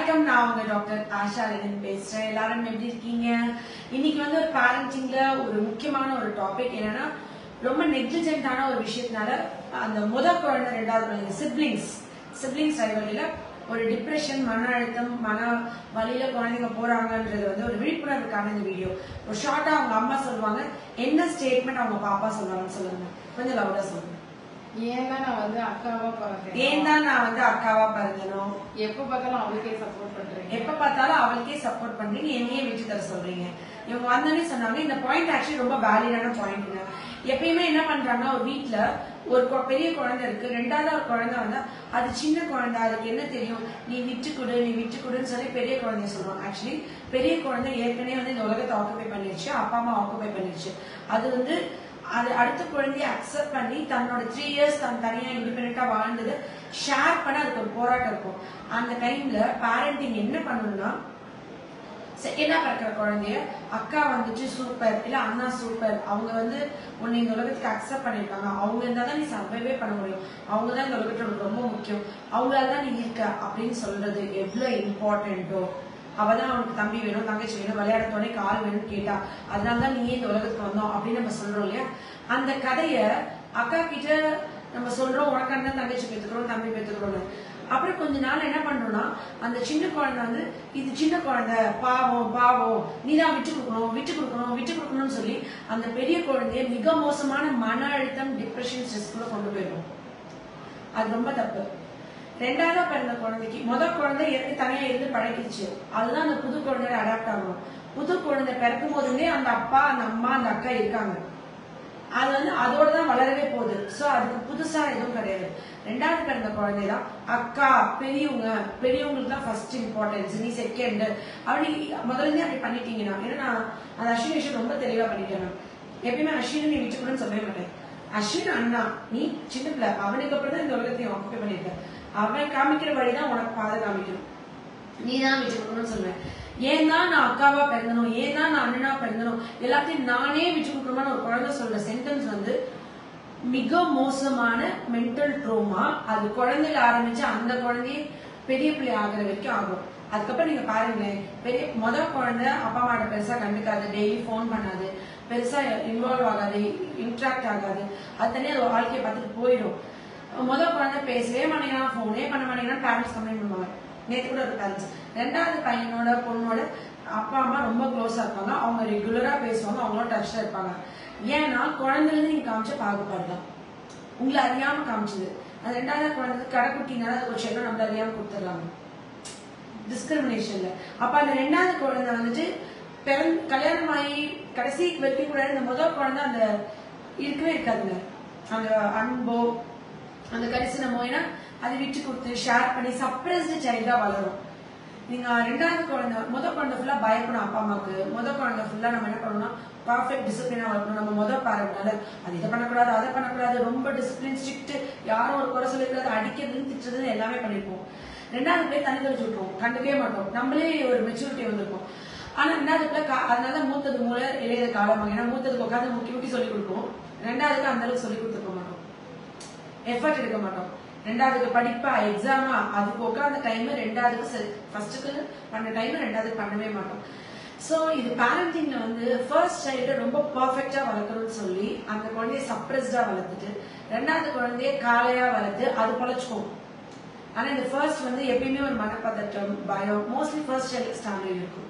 வணக்கம் நான் உங்க டாக்டர் ஆஷா லெனின் பேசுறேன் எல்லாரும் எப்படி இருக்கீங்க இன்னைக்கு வந்து ஒரு பேரண்டிங்ல ஒரு முக்கியமான ஒரு டாபிக் என்னன்னா ரொம்ப நெக்லிஜென்டான ஒரு விஷயத்தினால அந்த முத குழந்தை ரெண்டாவது குழந்தை சிப்ளிங்ஸ் சிப்ளிங்ஸ் ரைவலில ஒரு டிப்ரெஷன் மன அழுத்தம் மன வழியில குழந்தைங்க போறாங்கன்றது வந்து ஒரு விழிப்புணர்வுக்கான இந்த வீடியோ ஒரு ஷார்ட்டா அவங்க அம்மா சொல்லுவாங்க என்ன ஸ்டேட்மெண்ட் அவங்க பாப்பா சொல்லுவாங்கன்னு சொல்லுங்க கொஞ்சம் லவுடா சொல்லுங்க ஏன்னா நான் வந்து அக்காவா பிறந்தேன் ஏன் தான் நான் வந்து அக்காவா பிறந்தனும் எப்ப பார்த்தாலும் அவளுக்கே சப்போர்ட் பண்றேன் எப்ப பார்த்தாலும் அவளுக்கே சப்போர்ட் பண்றீங்க என்னையே விட்டு தர சொல்றீங்க இவங்க வந்தோடனே சொன்னாங்க இந்த பாயிண்ட் ஆக்சுவலி ரொம்ப வேலிடான பாயிண்ட்ங்க எப்பயுமே என்ன பண்றாங்கன்னா ஒரு வீட்ல ஒரு கொ- பெரிய குழந்தை இருக்கு ரெண்டாவது ஒரு குழந்தை வந்தா அது சின்ன குழந்தை அதுக்கு என்ன தெரியும் நீ விட்டு கொடு நீ விட்டு கொடுன்னு சொல்லி பெரிய குழந்தைய சொல்லுவாங்க ஆக்சுவலி பெரிய குழந்தை ஏற்கனவே வந்து இந்த உலகத்தை ஆக்குபை பண்ணிருச்சு அப்பா அம்மா ஆக்குபை பண்ணிருச்சு அது வந்து அது அடுத்த குழந்தைய அக்செப்ட் பண்ணி தன்னோட த்ரீ இயர்ஸ் தான் தனியா இண்டிபெண்டா வாழ்ந்தது ஷேர் பண்ண அதுக்கு ஒரு போராட்டம் இருக்கும் அந்த டைம்ல பேரண்டிங் என்ன பண்ணணும்னா செகண்டா பிறக்கிற குழந்தைய அக்கா வந்துட்டு சூப்பர் இல்ல அண்ணா சூப்பர் அவங்க வந்து உன்னை இந்த உலகத்துக்கு அக்செப்ட் பண்ணிருக்காங்க அவங்க இருந்தா தான் நீ சர்வைவே பண்ண முடியும் அவங்க தான் இந்த உலகத்துல உனக்கு ரொம்ப முக்கியம் அவங்களால தான் நீ இருக்க அப்படின்னு சொல்றது எவ்வளவு இம்பார்ட்டன்ட்டோ அவதான் அவனுக்கு தம்பி வேணும் தங்கச்சி வேணும் விளையாட துணைக்கு ஆள் வேணும்னு கேட்டா அதனால தான் நீயே இந்த உலகத்துக்கு வந்தோம் அப்படின்னு நம்ம சொல்றோம் இல்லையா அந்த கதைய அக்கா கிட்ட நம்ம சொல்றோம் உனக்கு அண்ணன் தங்கச்சி பெற்றுக்கிறோம் தம்பி பெற்றுக்கிறோம்னு அப்புறம் கொஞ்ச நாள் என்ன பண்றோம்னா அந்த சின்ன குழந்தை வந்து இது சின்ன குழந்தை பாவம் பாவம் நீ தான் விட்டு கொடுக்கணும் விட்டு கொடுக்கணும் விட்டு கொடுக்கணும்னு சொல்லி அந்த பெரிய குழந்தைய மிக மோசமான மன அழுத்தம் டிப்ரெஷன் ஸ்ட்ரெஸ்க்குள்ள கொண்டு போயிடும் அது ரொம்ப தப்பு ரெண்டாவதா பிறந்த குழந்தைக்கு முதல் குழந்தை ஏற்கனவே தனியா இருந்து பழகிடுச்சு அதுதான் அந்த புது குழந்தைய அடாப்ட் ஆகணும் புது குழந்தை பிறக்கும் போதுமே அந்த அப்பா அந்த அம்மா அந்த அக்கா இருக்காங்க அது வந்து அதோட தான் வளரவே போகுது சோ அதுக்கு புதுசா எதுவும் கிடையாது ரெண்டாவது பிறந்த குழந்தை தான் அக்கா பெரியவங்க பெரியவங்களுக்கு தான் ஃபர்ஸ்ட் இம்பார்ட்டன்ஸ் நீ செகண்ட் அப்படி முதல்ல இருந்தே அப்படி பண்ணிட்டீங்கன்னா ஏன்னா நான் அந்த அஸ்வின் விஷயம் ரொம்ப தெளிவா பண்ணிட்டேன் நான். எப்பயுமே அஸ்வின் நீ விட்டுக்கூடன்னு சொல்லவே மாட்டேன் அஸ்வின் அண்ணா நீ சின்ன பிள்ளை அவனுக்கு அப்புறம் தான் இந்த உலகத்தையும் ஆக்குப்பை பண்ணிருக்க அவன் காமிக்கிற வழிதான் உனக்கு பாதை காமிக்கணும் நீ தான் விட்டு கொடுக்கணும்னு சொல்லுவேன் ஏன் தான் நான் அக்காவா பிறந்தனும் ஏன் தான் நான் அண்ணனா பிறந்தனும் எல்லாத்தையும் நானே விட்டு கொடுக்கணும்னு ஒரு குழந்தை சொல்ற சென்டென்ஸ் வந்து மிக மோசமான மென்டல் ட்ரோமா அது குழந்தையில ஆரம்பிச்சு அந்த குழந்தைய பெரிய பிள்ளை ஆகுற வரைக்கும் ஆகும் அதுக்கப்புறம் நீங்க பாருங்களேன் பெரிய முதல் குழந்தை அப்பா அம்மாட்ட பெருசா கண்டுக்காது டெய்லி ஃபோன் பண்ணாது பெருசா இன்வால்வ் ஆகாது இன்ட்ராக்ட் ஆகாது அது தனியாக அது வாழ்க்கையை பார்த்துட்டு போயிடும் முதல் குழந்தை பேசவே மாட்டேங்கிறான் ஃபோனே பண்ண மாட்டேங்கிறான் பேரண்ட்ஸ் கம்ப்ளைண்ட் பண்ணுவாங்க நேற்று கூட ஒரு பேரண்ட்ஸ் ரெண்டாவது பையனோட பொண்ணோட அப்பா அம்மா ரொம்ப க்ளோஸா இருப்பாங்க அவங்க ரெகுலரா பேசுவாங்க அவங்களோட டச்ல இருப்பாங்க ஏன்னா குழந்தைல இருந்து நீங்க காமிச்ச பாகுபாடு தான் உங்களை அறியாம காமிச்சது அது ரெண்டாவது குழந்தை கடைக்குட்டினால அது ஒரு செல்லம் நம்மள அறியாம கொடுத்துடலாங்க டிஸ்கிரிமினேஷன்ல அப்ப அந்த ரெண்டாவது குழந்தை வந்துட்டு பிறந்த கல்யாணம் ஆகி கடைசி வரைக்கும் கூட இந்த முதல் குழந்தை அந்த இருக்கவே இருக்காதுங்க அந்த அன்போ அந்த கரிசனமோ ஏன்னா அது விட்டு கொடுத்து ஷேர் பண்ணி சப்ரஸ்டு சைல்டா வளரும் நீங்க ரெண்டாவது குழந்தை முத குழந்தை ஃபுல்லா பயப்படும் அப்பா அம்மாவுக்கு முத குழந்தை ஃபுல்லா நம்ம என்ன பண்ணணும்னா பர்ஃபெக்ட் டிசிப்ளினா வளர்க்கணும் நம்ம முத பாருங்கனால அது இதை பண்ணக்கூடாது அதை பண்ணக்கூடாது ரொம்ப டிசிப்ளின் ஸ்ட்ரிக்ட் யாரும் ஒரு குறை சொல்லக்கூடாது அடிக்கிறதுன்னு திட்டுறதுன்னு எல்லாமே பண்ணிருப்போம் ரெண்டாவது பிள்ளை தனி தெளிச்சு விட்டுருவோம் கண்டுக்கவே மாட்டோம் நம்மளே ஒரு மெச்சூரிட்டி வந்திருக்கும் ஆனா ரெண்டாவது பிள்ளை கா- அதனால மூத்தது மூல இளையது காலமாக ஏன்னா மூத்ததுக்கு உட்காந்து முக்கி முக்கி சொல்லி கொடுப்போம் ரெண்டாவதுக்கு அந்த அளவுக்கு சொல்லி கொடுத்துருக்க மாட்டோம் எஃபர்ட் எடுக்க மாட்டோம் ரெண்டாவதுக்கு படிப்பா எக்ஸாமா அதுக்கு உட்காந்த டைம் ரெண்டாவதுக்கு ஃபர்ஸ்ட்டுக்கு பண்ண டைம் ரெண்டாவதுக்கு பண்ணவே மாட்டோம் சோ இது பேரண்டிங்ல வந்து ஃபர்ஸ்ட் சைல்டு ரொம்ப பர்ஃபெக்டா வளர்க்கணும்னு சொல்லி அந்த குழந்தைய சப்ரஸ்டா வளர்த்துட்டு ரெண்டாவது குழந்தைய காலையா வளர்த்து அது பொழைச்சுக்கும் ஆனா இந்த ஃபர்ஸ்ட் வந்து எப்பயுமே ஒரு மனப்பதட்டம் பயம் மோஸ்ட்லி ஃபர்ஸ்ட் சைல்டு ஸ்டாண்டர்ட் இருக்கும்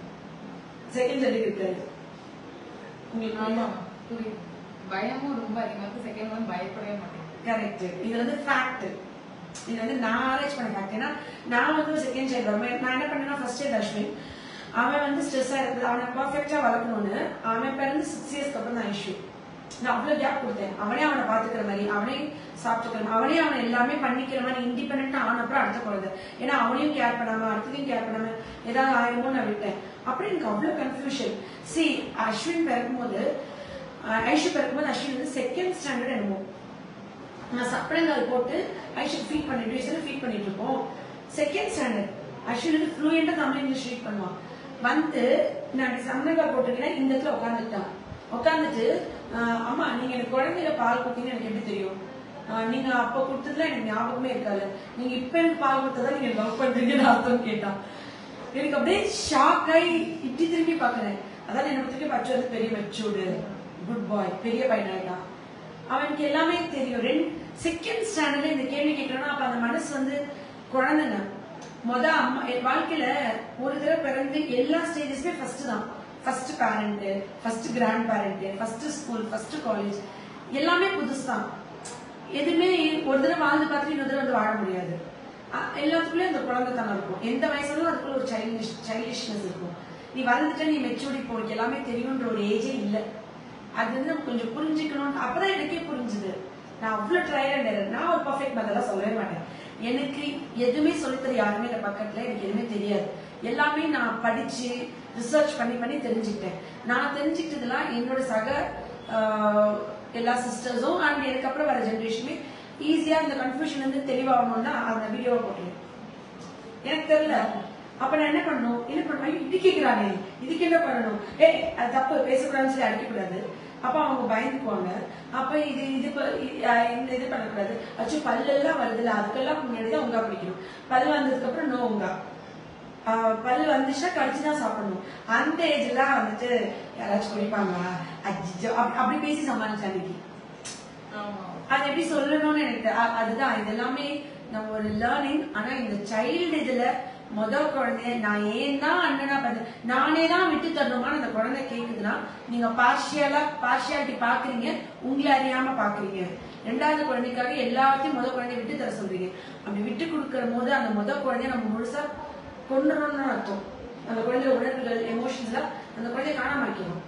செகண்ட் சைல்டு இருக்காது உங்களுக்கு ஆமா புரியுதா? புரியுது பயமும் ரொம்ப அதிகமா இருக்கு செகண்ட் ஒன் பயப்படவே மாட்டேன் கரெக்ட் இது வந்து ஃபேக்ட் இது வந்து நான் ஆராய்ச்சி பண்ண ஃபேக்ட் ஏன்னா நான் வந்து செகண்ட் சைல்டு வருவேன் நான் என்ன பண்ணேன்னா ஃபர்ஸ்ட் சைல்டு அஸ்வின் அவன் வந்து ஸ்ட்ரெஸ்ஸா இருக்குது அவனை பர்ஃபெக்டா வளர்க்கணும்னு அவன் பிறந்து சிக்ஸ் இயர்ஸ்க்கு அப்புறம் தான் இஷ்யூ நான் அவ்வளவு கேப் கொடுத்தேன் அவனே அவனை பாத்துக்கிற மாதிரி அவனே சாப்பிட்டுக்கிற மாதிரி அவனே அவனை எல்லாமே பண்ணிக்கிற மாதிரி இண்டிபெண்டா ஆன அப்புறம் அடுத்த குழந்தை ஏன்னா அவனையும் கேர் பண்ணாம அடுத்ததையும் கேர் பண்ணாம ஏதாவது ஆயிருமோ நான் விட்டேன் அப்புறம் எனக்கு அவ்வளவு கன்ஃபியூஷன் சி அஸ்வின் பிறக்கும்போது அஹ், ஐஷு பிறக்கும்போது அஸ்வின் வந்து செகண்ட் ஸ்டாண்டர்ட் என்னமோ நான் சப்ளைங்கால் போட்டு ஐஷுக்கு ஃபீட் பண்ணிட்டு வயசுல ஃபீட் பண்ணிட்டு இருக்கோம் செகண்ட் ஸ்டாண்டர்ட் அஸ்வின் வந்து ஃப்ளூயண்டா தமிழ் இங்கிலீஷ் ரீட் பண்ணுவான் வந்து நான் சப்ளைங்கால் போட்டிருக்கேன்னா இந்த இடத்துல உட்காந்துட்டான் உட்காந்துட்டு அம்மா நீங்க எனக்கு குழந்தையில பால் கொடுத்தீங்கன்னு எனக்கு எப்படி தெரியும் ஆஹ் நீங்க அப்ப கொடுத்ததுல எனக்கு ஞாபகமே இருக்காது நீங்க இப்ப எனக்கு பால் கொடுத்ததா நீங்க லவ் பண்றீங்கன்னு அர்த்தம் கேட்டான் எனக்கு அப்படியே ஷாக் ஆகி இப்படி திரும்பி பாக்குறேன் அதான் என்ன திரும்பி பச்சு வந்து பெரிய மெச்சூர்டு குட் பாய் பெரிய பையனாயிட்டான் அவனுக்கு எல்லாமே தெரியும் ரெண்டு செகண்ட் ஸ்டாண்டர்ட்ல இந்த கேள்வி கேட்கறோம்னா அப்ப அந்த மனசு வந்து குழந்தைங்க மொத அம்மா என் வாழ்க்கையில ஒரு தடவை பிறந்து எல்லா ஸ்டேஜஸ்மே ஃபர்ஸ்ட் தான் first parent first grandparent first school first college எல்லாமே புதுசு தான் எதுவுமே ஒரு தடவை வாழ்ந்து பார்த்துட்டு இன்னொரு தடவை வந்து வாழ முடியாது அ- எல்லாத்துக்குள்ளயும் அந்த குழந்தைத்தனம் இருக்கும் எந்த வயசுலும் அதுக்குள்ள ஒரு சைல்டிஷ் சைல்டிஷ்னஸ் இருக்கும் நீ வளர்ந்துட்ட நீ மெச்சூரிட்டி இப்போ உனக்கு எல்லாமே தெரியுன்ற ஒரு ஏஜே இல்லை அது வந்து நம்ம கொஞ்சம் புரிஞ்சுக்கணும் அப்பதான் எனக்கே புரிஞ்சுது நான் அவ்வளவு ட்ரையல் அண்ட் எரர் நான் ஒரு பர்ஃபெக்ட் மெத்தடா சொல்லவே மாட்டேன் எனக்கு எதுவுமே சொல்லித்தர யாருமே இந்த பக்கத்துல எனக்கு எதுவுமே தெரியாது எல்லாமே நான் படிச்சு ரிசர்ச் பண்ணி பண்ணி தெரிஞ்சுக்கிட்டேன் நான் தெரிஞ்சுக்கிட்டதெல்லாம் என்னோட சக ஆஹ், எல்லா சிஸ்டர்ஸும் அண்ட் எனக்கு அப்புறம் வர ஜென்ரேஷனுமே ஈஸியா இந்த கன்ஃபியூஷன் வந்து தெளிவாகணும்னா அந்த வீடியோவை போட்டுருவேன் எனக்கு தெரியல அப்ப நான் என்ன பண்ணணும் என்ன பண்ணணும் ஐயோ, இப்படி கேக்குறானே இதுக்கு என்ன பண்ணணும் ஏய் அது தப்பு பேசக்கூடாதுன்னு சொல்லி அடிக்க கூடாது அப்ப அவங்க பயந்துக்குவாங்க அப்ப இது இது ப- இ- அஹ் இந்த இது பண்ணக்கூடாது அச்சு பல்லெல்லாம் வருதுல்ல அதுக்கெல்லாம் முன்னாடி தான் உங்கா பிடிக்கணும் பல் வந்ததுக்கு அப்புறம் நோ உங்கா ஆஹ் பல் வந்துச்சுன்னா கடிச்சு தான் சாப்பிடணும் அந்த ஏஜ்லாம் வந்துட்டு யாராச்சும் குடிப்பாங்களா அஜிஜோ அப்படி அப்படி பேசி சமாளிச்சேன் அன்னைக்கு ஆமா அது எப்படி சொல்லணும்னு எனக்கு தெ- அ- அதுதான் இது எல்லாமே நம்ம ஒரு லேர்னிங் ஆனா இந்த சைல்டு இதுல முத குழந்தைய நான் ஏன் தான் அண்ணனா பண்ண நானே தான் விட்டு தரணுமான்னு அந்த குழந்தை கேக்குதுன்னா நீங்க பார்ஷியலா பார்ஷியாலிட்டி பாக்குறீங்க உங்களை அறியாம பாக்குறீங்க ரெண்டாவது குழந்தைக்காக எல்லாத்தையும் முத குழந்தைய விட்டு தர சொல்றீங்க அப்படி விட்டு கொடுக்கிற போது அந்த முத குழந்தைய நம்ம முழுசா கொண்டுறோம்னு அர்த்தம் அந்த குழந்தைய உணர்வுகள் எமோஷன்ஸ்லாம் அந்த குழந்தைய காணாம வைக்கணும்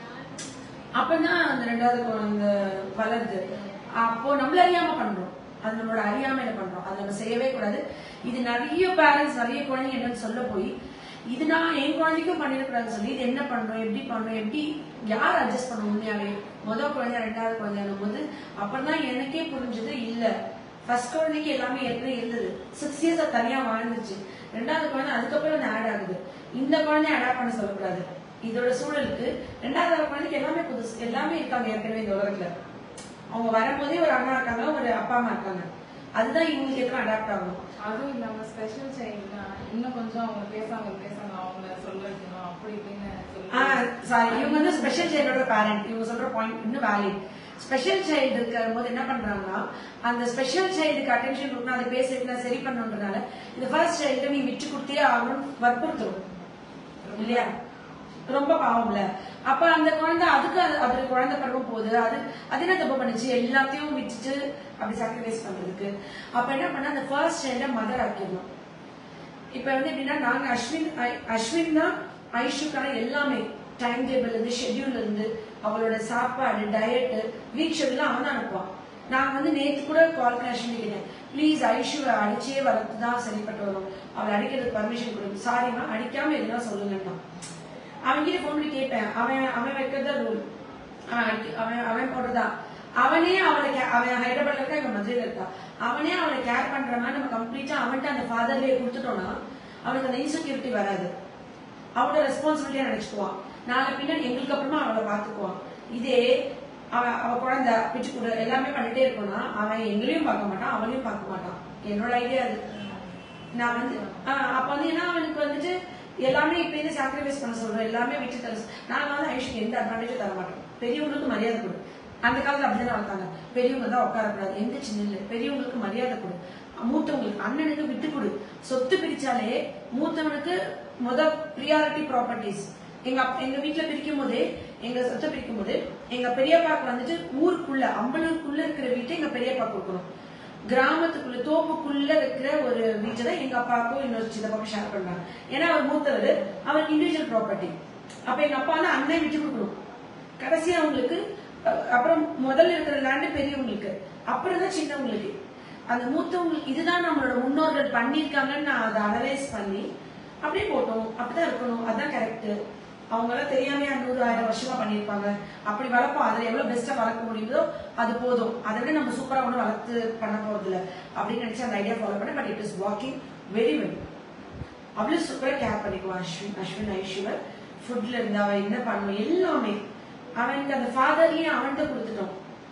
அப்பதான் அந்த ரெண்டாவது குழந்தை வளருது அப்போ நம்மள அறியாம பண்றோம் அது நம்மளோட அறியாமையில பண்றோம் அது நம்ம செய்யவே கூடாது இது நிறைய பேரண்ட்ஸ் நிறைய குழந்தைங்க என்னன்னு சொல்ல போய் இது நான் என் குழந்தைக்கும் பண்ணிடக்கூடாதுன்னு சொல்லி இது என்ன பண்றோம் எப்படி பண்றோம் எப்படி யார் அட்ஜஸ்ட் பண்ணணும் உண்மையாவே முதல் குழந்தை ரெண்டாவது குழந்தைன்னும் போது அப்பதான் எனக்கே புரிஞ்சது இல்ல ஃபர்ஸ்ட் குழந்தைக்கு எல்லாமே ஏற்கனவே இருந்தது சிக்ஸ் இயர்ஸ் தனியா வாழ்ந்துச்சு ரெண்டாவது குழந்தை அதுக்கப்புறம் வந்து ஆட் ஆகுது இந்த குழந்தைய அடாப்ட் பண்ண சொல்லக்கூடாது இதோட சூழலுக்கு ரெண்டாவது வர குழந்தைக்கு எல்லாமே புதுசு எல்லாமே இருக்காங்க ஏற்கனவே இந்த உலகத்துல அவங்க வரும்போதே ஒரு அண்ணா இருக்காங்க ஒரு அப்பா அம்மா இருக்காங்க அதுதான் இவங்களுக்கு எத்தனை அடாப்ட் ஆகணும் அதுவும் இல்லாம ஸ்பெஷல் சைல்ட்னா இன்னும் கொஞ்சம் அவங்க பேசாம பேசணும் அவங்க சொல்ல வைக்கணும் அப்படி இப்படின்னு சொல்லி சாரி இவங்க வந்து ஸ்பெஷல் சைல்டோட பேரண்ட் இவங்க சொல்ற பாயிண்ட் இன்னும் வேலிட் ஸ்பெஷல் சைல்டு இருக்கிற போது என்ன பண்றாங்கன்னா அந்த ஸ்பெஷல் சைல்டுக்கு அட்டென்ஷன் கொடுக்கணும் அதை பேச வைக்கணும் சரி பண்ணணுன்றனால இந்த ஃபர்ஸ்ட் சைல்டு நீ விட்டு கொடுத்தே ஆகணும்னு வற்புறுத்துரும் இல்லையா ரொம்ப பாவம்ல அப்ப அந்த குழந்தை அதுக்கு அது அது குழந்தை பருவம் போகுது அது அது என்ன தப்பு பண்ணுச்சு எல்லாத்தையும் விட்டுட்டு அப்படி சாக்ரிஃபைஸ் பண்றதுக்கு அப்ப என்ன பண்ண அந்த ஃபர்ஸ்ட் சைல்ட மதர் ஆக்கிடணும் இப்ப வந்து எப்படின்னா நாங்க அஸ்வின் ஐ- அஸ்வின் தான் ஐஷுக்கான எல்லாமே டைம் டேபிள் இருந்து ஷெட்யூல் இருந்து அவளோட சாப்பாடு டயட் வீக் ஷெட்யூல் அவன் தான் அனுப்புவான் நான் வந்து நேத்து கூட கால் பண்ணி அஸ்வின் கேட்டேன் ப்ளீஸ் ஐஷுவை அடிச்சே வளர்த்து தான் சரிப்பட்டு வரும் அவளை அடிக்கிறதுக்கு பர்மிஷன் கொடுங்க சாரிமா அடிக்காம எதுனா சொல்லுங்கன்னு அவன் கிட்ட போன் பண்ணி கேட்பேன் அவன் அவன் வைக்கிறதா ரூல் அவன் அடிக்க- அவன் அவன் போடுறதா அவனே அவளை ca- அவன் ஹைதராபாத்ல இருக்கா இவன் மதுரையில இருக்கா அவனே அவளை கேர் பண்ற மாதிரி நம்ம கம்ப்ளீட்டா அவன்கிட்ட அந்த ஃபாதர்லயே கொடுத்துட்டோம்னா அவனுக்கு அந்த இன்செக்யூரிட்டி வராது அவனோட ரெஸ்பான்சிபிலிட்டியா நினைச்சுக்குவான் நாளை பின்னாடி எங்களுக்கு அப்புறமா அவளை பாத்துக்குவான் இதே அவன் அவ குழந்தை பிச்சு கொடு எல்லாமே பண்ணிட்டே இருக்கோம்னா அவன் எங்களையும் பார்க்க மாட்டான் அவளையும் பார்க்க மாட்டான் என்னோட ஐடியா அது நான் வந்து ஆஹ் அப்ப வந்து ஏன்னா அவனுக்கு வந்துட்டு எல்லாமே இப்ப இருந்து சாக்ரிஃபைஸ் பண்ண சொல்றோம் எல்லாமே விட்டு தர சொ- நாங்க வந்து ஐஷுக்கு எந்த அட்வான்டேஜும் தர மாட்டோம் பெரியவங்களுக்கு மரியாதை கொடு அந்த காலத்துல அப்படிதான் வளர்த்தாங்க பெரியவங்க தான் உட்காரக்கூடாது எந்த சின்ன இல்லை பெரியவங்களுக்கு மரியாதை கொடு மூத்தவங்களுக்கு அண்ணனுக்கு விட்டு கொடு சொத்து பிரிச்சாலே மூத்தவனுக்கு முத ப்ரியாரிட்டி ப்ராப்பர்ட்டிஸ் எங்க அப்- எங்க வீட்டுல பிரிக்கும் போதே எங்க சொத்தை பிரிக்கும் போது எங்க பெரியப்பாக்கு வந்துட்டு ஊருக்குள்ள அம்பலூருக்குள்ள இருக்கிற வீட்டை எங்க பெரியப்பா கொடுக்கணும் கிராமத்துக்குள்ள தோப்புக்குள்ள இருக்கிற ஒரு வீட்டை தான் எங்க அப்பாவுக்கும் இன்னொரு சித்தப்பாக்கும் ஷேர் பண்றாங்க ஏன்னா அவர் மூத்தவர் அவருக்கு இண்டிவிஜுவல் ப்ராப்பர்ட்டி அப்ப எங்க அப்பா வந்து அண்ணன் விட்டு கொடுக்கணும் கடைசியா அவங்களுக்கு அஹ், அப்புறம் முதல்ல இருக்கிற லேண்டு பெரியவங்களுக்கு அப்புறம் தான் சின்னவங்களுக்கு அந்த மூத்தவங்களுக்கு இதுதான் நம்மளோட முன்னோர்கள் பண்ணியிருக்காங்கன்னு நான் அதை அனலைஸ் பண்ணி அப்படியே போட்டோம் அப்படிதான் இருக்கணும் அதான் கரெக்ட் அவங்க எல்லாம் தெரியாமையா நூறு ஆயிரம் வருஷமா பண்ணியிருப்பாங்க அப்படி வளர்ப்போம் அதுல எவ்வளவு பெஸ்டா வளர்க்க முடியுதோ அது போதும் அதை விட நம்ம சூப்பரா ஒன்றும் வளர்த்து பண்ண போறது இல்ல அப்படின்னு நினைச்சு அந்த ஐடியா ஃபாலோ பண்ண but it is walking very well அவ்வளவு சூப்பரா கேர் பண்ணிக்குவான் அஸ்வின் அஸ்வின் ஐஸ்வர் ஃபுட்ல இருந்து அவன் என்ன பண்ணணும் எல்லாமே அவனுக்கு அந்த ஃபாதர்லயே அவன்கிட்ட கொடுத்துட்டோம்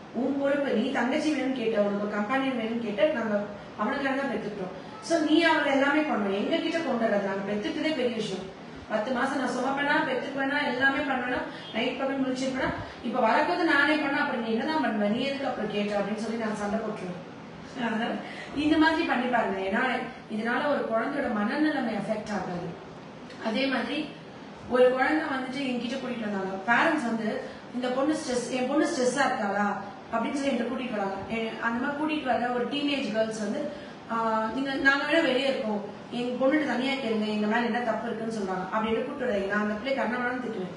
உன் பொறுப்பு நீ தங்கச்சி வேணும்னு கேட்ட உனக்கு ஒரு கம்பானியன் வேணும்னு கேட்ட நாங்க அவனுக்காக தான் பெத்துக்கிட்டோம் சோ நீ அவளை எல்லாமே பண்ணணும் எங்க கிட்ட கொண்டு வர்றது நாங்க பெத்துக்கிட்டதே பெரிய விஷயம் பத்து மாசம் நான் சுமப்பேனா பெத்துக்குவேனா எல்லாமே பண்ணுவேனா நைட் பகல் முடிச்சிருப்பேனா இப்ப வரப்போது நானே பண்ண அப்புறம் நீ என்னதான் பண்ணுவ நீ எதுக்கு அப்புறம் கேட்ட அப்படின்னு சொல்லி நான் சண்டை போட்டுருவேன் அதனால இந்த மாதிரி பண்ணி பாருங்க ஏன்னா இதனால ஒரு குழந்தையோட மனநிலைமை எஃபெக்ட் ஆகாது அதே மாதிரி ஒரு குழந்தை வந்துட்டு என்கிட்ட கூட்டிட்டு வந்தாங்க பேரண்ட்ஸ் வந்து இந்த பொண்ணு ஸ்ட்ரெஸ் என் பொண்ணு ஸ்ட்ரெஸ்ஸா இருக்காளா அப்படின்னு சொல்லி என்கிட்ட கூட்டிட்டு வராங்க எ- அந்த மாதிரி கூட்டிட்டு வர ஒரு டீனேஜ் கேர்ள்ஸ் வந்து ஆஹ், நீங்க நாங்க வேணா வெளியே இருக்கோம் எங்க பொண்ணுட்டு தனியா கேளுங்க எங்க மேல என்ன தப்பு இருக்குன்னு சொல்றாங்க அப்படின்னு கூப்பிட்டு வராங்க நான் அந்த பிள்ளை கண்ணாமலாம் திட்டுவேன்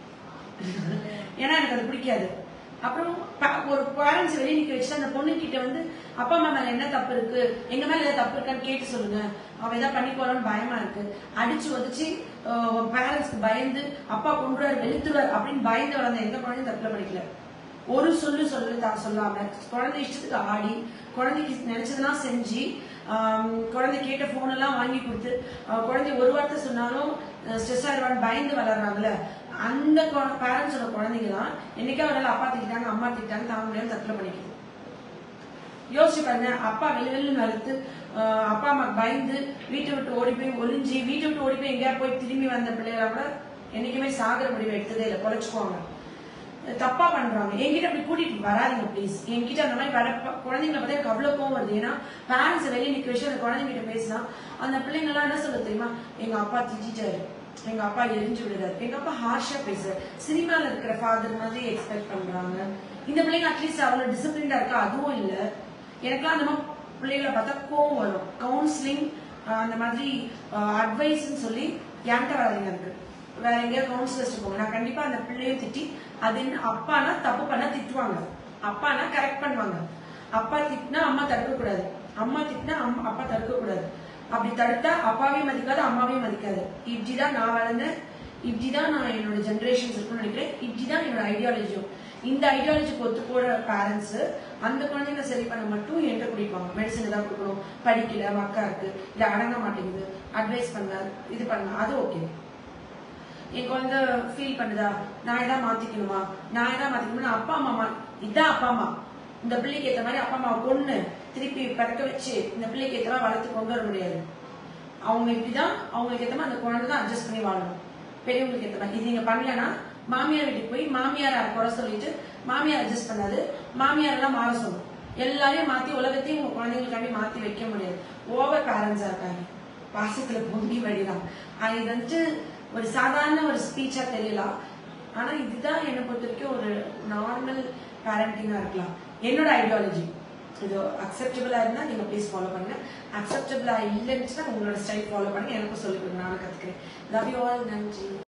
ஏன்னா எனக்கு அது பிடிக்காது அப்புறம் ப- ஒரு பேரண்ட்ஸ் வெளியே நிக்க வச்சுட்டு அந்த பொண்ணு கிட்ட வந்து அப்பா அம்மா மேல என்ன தப்பு இருக்கு எங்க மேல ஏதாவது தப்பு இருக்கான்னு கேட்டு சொல்லுங்க அவ ஏதாவது பண்ணி போறான்னு பயமா இருக்கு அடிச்சு உதச்சு பேரண்ட்ஸ்க்கு பயந்து அப்பா கொண்டுறாரு வெளுத்துறாரு அப்படின்னு பயந்து வளர்ந்த எந்த குழந்தையும் தப்புல படிக்கல ஒரு சொல்லு சொல்லு தான் சொல்லாம குழந்தை இஷ்டத்துக்கு ஆடி குழந்தைக்கு நினைச்சதெல்லாம் செஞ்சு ஆம், குழந்தை கேட்ட போன் எல்லாம் வாங்கி கொடுத்து அஹ், குழந்தை ஒரு வார்த்தை சொன்னாலும் ஸ்ட்ரெஸ் ஆயிடுவான்னு பயந்து வளர்றாங்கல்ல அந்த பேரண்ட்ஸோட குழந்தைங்க தான் என்னைக்கா ஒரு நாள் அப்பா திட்டாங்க அம்மா திட்டாங்க தாங்க முடியாம தப்புல படிக்குது யோசிச்சு பாருங்க அப்பா வெளி வெளில வளர்த்து ஆஹ் அப்பா அம்மாக்கு பயந்து வீட்டை விட்டு ஓடி போய் ஒளிஞ்சு வீட்டை விட்டு ஓடி போய் எங்கேயா போய் திரும்பி வந்த பிள்ளைகளை கூட என்னைக்குமே சாகர முடிவு எடுத்ததே இல்லை பொழைச்சுக்குவாங்க தப்பா பண்றாங்க என்கிட்ட அப்படி கூட்டிட்டு வராதீங்க ப்ளீஸ் என்கிட்ட அந்த மாதிரி வர ப- குழந்தைங்களை பார்த்தா எனக்கு அவ்வளவு கோவம் வருது ஏன்னா பேரண்ட்ஸ் வெளியே நிக்க வச்சு அந்த குழந்தைங்கிட்ட பேசினா அந்த பிள்ளைங்க எல்லாம் என்ன சொல்ல தெரியுமா எங்க அப்பா திட்டிட்டாரு எங்க அப்பா எரிஞ்சு விடுறாரு எங்க அப்பா ஹார்ஷா பேசுறாரு சினிமால இருக்கிற ஃபாதர் மாதிரி எக்ஸ்பெக்ட் பண்றாங்க இந்த பிள்ளைங்க அட்லீஸ்ட் அவ்வளவு டிசிப்ளின்டா இருக்கா அதுவும் இல்ல எனக்குலாம் அந்த மாதிரி பிள்ளைகளை பார்த்தா கோவம் வரும் கவுன்சிலிங் அந்த மாதிரி அட்வைஸ்ன்னு சொல்லி என்கிட்ட வராதீங்க அதுக்கு வேற எங்கேயாவது கவுன்சிலர்ஸ் போங்க நான் கண்டிப்பா அந்த பிள்ளைய திட்டி அது என்ன அப்பானா தப்பு பண்ணா திட்டுவாங்க அப்பானா கரெக்ட் பண்ணுவாங்க அப்பா திட்டினா அம்மா தடுக்க கூடாது அம்மா திட்டினா அம்மா அப்பா தடுக்க கூடாது அப்படி தடுத்தா அப்பாவையும் மதிக்காது அம்மாவையும் மதிக்காது இப்படிதான் நான் வளர்ந்தேன் இப்படிதான் நான் என்னோட ஜென்ரேஷன்ஸ் இருக்குன்னு நினைக்கிறேன் இப்படிதான் என்னோட ஐடியாலஜியும் இந்த ஐடியாலஜிக்கு ஒத்து போற பேரண்ட்ஸ் அந்த குழந்தைங்களை சரி பண்ண மட்டும் என்கிட்ட குடிப்பாங்க மெடிசன் ஏதாவது கொடுக்கணும் படிக்கல மக்கா இருக்கு இல்ல அடங்க மாட்டேங்குது அட்வைஸ் பண்ண இது பண்ண அது ஓகே என் குழந்தை ஃபீல் பண்ணுதா நான் இதான் மாத்திக்கணுமா நான் இதான் மாத்திக்கணுமா அப்பா அம்மா மா- இதான் அப்பா அம்மா இந்த பிள்ளைக்கு ஏத்த மாதிரி அப்பா அம்மாவை கொண்டு திருப்பி பிறக்க வச்சு இந்த பிள்ளைக்கு ஏத்த மாதிரி வளர்த்து கொண்டு வர முடியாது அவங்க இப்படிதான் அவங்களுக்கு ஏத்த மாதிரி அந்த குழந்தை தான் அட்ஜஸ்ட் பண்ணி வாழணும் பெரியவங்களுக்கு ஏத்த மாதிரி இது நீங்க பண்ணலன்னா மாமியார் வீட்டுக்கு போய் மாமியார் குறை சொல்லிட்டு மாமியார் அட்ஜஸ்ட் பண்ணாது மாமியார் எல்லாம் மாற சொல்லும் எல்லாரையும் மாத்தி உலகத்தையும் உங்க குழந்தைங்களுக்காண்டி மாத்தி வைக்க முடியாது ஓவர் பேரண்ட்ஸா இருக்காங்க பாசத்துல பொங்கி வழிதான் ஆஹ் இது வந்துட்டு ஒரு சாதாரண ஒரு ஸ்பீச்சா தெரியலாம் ஆனா இதுதான் என்னை பொறுத்த வரைக்கும் ஒரு நார்மல் பேரண்டிங்கா இருக்கலாம் என்னோட ஐடியாலஜி இது அக்செப்டபிளா இருந்தா நீங்க ப்ளீஸ் ஃபாலோ பண்ணுங்க அக்செப்டபிளா இல்லைன்னு உங்களோட ஸ்டைல் ஃபாலோ பண்ணுங்க எனக்கும் சொல்லிக் கொடுங்க நானும் கத்துக்கிறேன் லவ் யூ ஆல் நன்றி